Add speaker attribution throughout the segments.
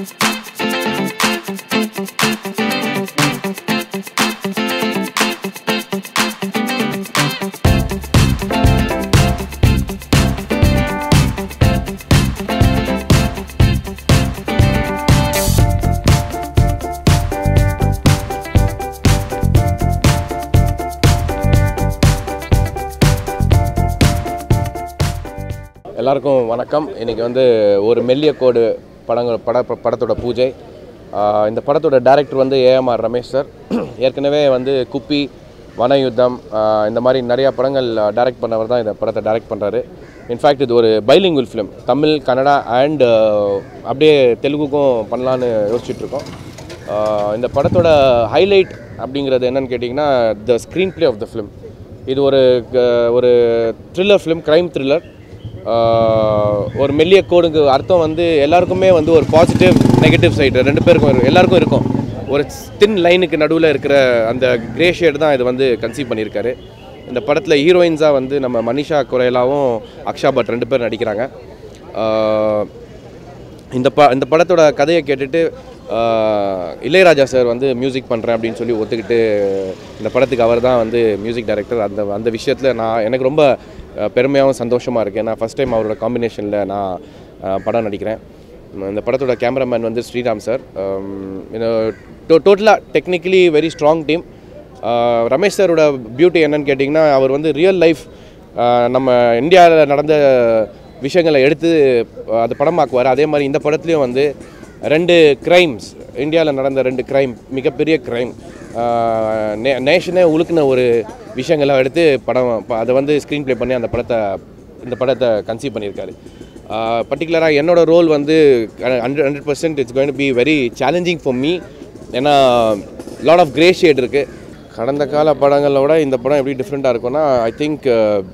Speaker 1: எல்லாருக்கும் வணக்கம் இன்றைக்கி வந்து ஒரு மெல்லிய கோடு படங்கள் பட படத்தோட பூஜை ஆஹ் இந்த படத்தோட டைரக்டர் வந்து ஏஎம்ஆர் ரமேஷ் சார் ஏற்கனவே வந்து குப்பி வனயுத்தம் ஆஹ் இந்த மாதிரி நிறையா படங்கள் டைரக்ட் பண்ணவர் தான் இந்த படத்தை டைரக்ட் பண்ணுறாரு இன்ஃபேக்ட் இது ஒரு bilingual film Tamil Kannada and அப்படியே தெலுங்குக்கும் பண்ணலான்னு யோசிச்சுட்டு இருக்கோம் ஆஹ் இந்த படத்தோட ஹைலைட் அப்படிங்கிறது என்னன்னு கேட்டிங்கன்னா the screen play of the film இது ஒரு க- ஒரு த்ரில்லர் ஃபிலிம் க்ரைம் த்ரில்லர் ஒரு மெல்லிய கோடுக்கு அர்த்தம் வந்து எல்லாருக்குமே வந்து ஒரு பாசிட்டிவ் நெகட்டிவ் சைடு ரெண்டு பேருக்கும் இருக்கும் எல்லாருக்கும் இருக்கும் ஒரு தின் லைனுக்கு நடுவில் இருக்கிற அந்த கிரே ஷேட் தான் இது வந்து கன்சீவ் பண்ணியிருக்காரு இந்த படத்தில் ஹீரோயின்ஸாக வந்து நம்ம மனிஷா குரேலாவும் அக்ஷா பட் ரெண்டு பேர் நடிக்கிறாங்க ஆஹ் இந்த ப இந்த படத்தோட கதையை கேட்டுட்டு ஆஹ், இளையராஜா சார் வந்து மியூசிக் பண்ணுறேன் அப்படின்னு சொல்லி ஒத்துக்கிட்டு இந்த படத்துக்கு அவர் தான் வந்து மியூசிக் டைரக்டர் அந்த அந்த விஷயத்தில் நான் எனக்கு ரொம்ப ஆஹ், பெருமையாகவும் சந்தோஷமாக இருக்குது நான் ஃபஸ்ட் டைம் அவரோட காம்பினேஷனில் நான் ஆஹ், படம் நடிக்கிறேன் உம், இந்த படத்தோட கேமராமேன் வந்து ஸ்ரீராம் சார் டோட்டலாக technically very strong team Ramesh சாரோட பியூட்டி என்னன்னு கேட்டிங்கன்னா அவர் வந்து ரியல் லைஃப் நம்ம இந்தியாவில் நடந்த விஷயங்களை எடுத்து அஹ், அது படமாக்குவார் அதே மாதிரி இந்த படத்துலையும் வந்து ரெண்டு கிரைம்ஸ் இந்தியாவில் நடந்த ரெண்டு கிரைம் மிகப்பெரிய கிரைம் நேஷனே உழுக்குன ஒரு விஷயங்களை எடுத்து படம் ப- அதை வந்து ஸ்க்ரீன் ப்ளே பண்ணி அந்த படத்தை இந்த படத்தை கன்சீவ் பண்ணியிருக்காரு பர்டிகுலராக என்னோட ரோல் வந்து hundred hundred percent it's going be very challenging for me ஏன்னா லாட் ஆஃப் கிரே ஷேட் இருக்குது கடந்த கால படங்களை விட இந்த படம் எப்படி டிஃப்ரெண்ட்டாக இருக்கும்னா ஐ திங்க்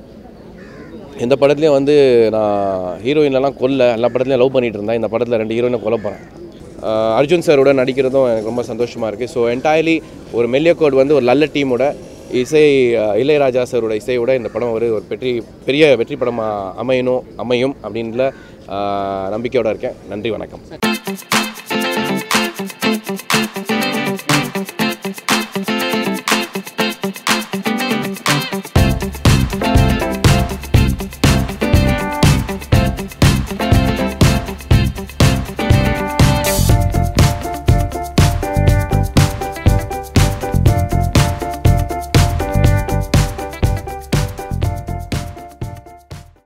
Speaker 1: இந்த படத்துலேயும் வந்து நான் ஹீரோயின்லாம் கொல்ல எல்லா படத்துலையும் லவ் பண்ணிட்டு இருந்தேன் இந்த படத்தில் ரெண்டு ஹீரோயினை கொல்ல போகிறேன் அர்ஜுன் சாரோட நடிக்கிறதும் எனக்கு ரொம்ப சந்தோஷமாக இருக்குது ஸோ என்டையர்லி ஒரு மெல்லிய கோட் வந்து ஒரு நல்ல டீமோட இசை அஹ், இளையராஜா சாரோட இசையோட இந்த படம் ஒரு ஒரு பெரிய பெரிய வெற்றி படமாக அமையணும் அமையும் அப்படின்ற அஹ், நம்பிக்கையோட இருக்கேன் நன்றி வணக்கம்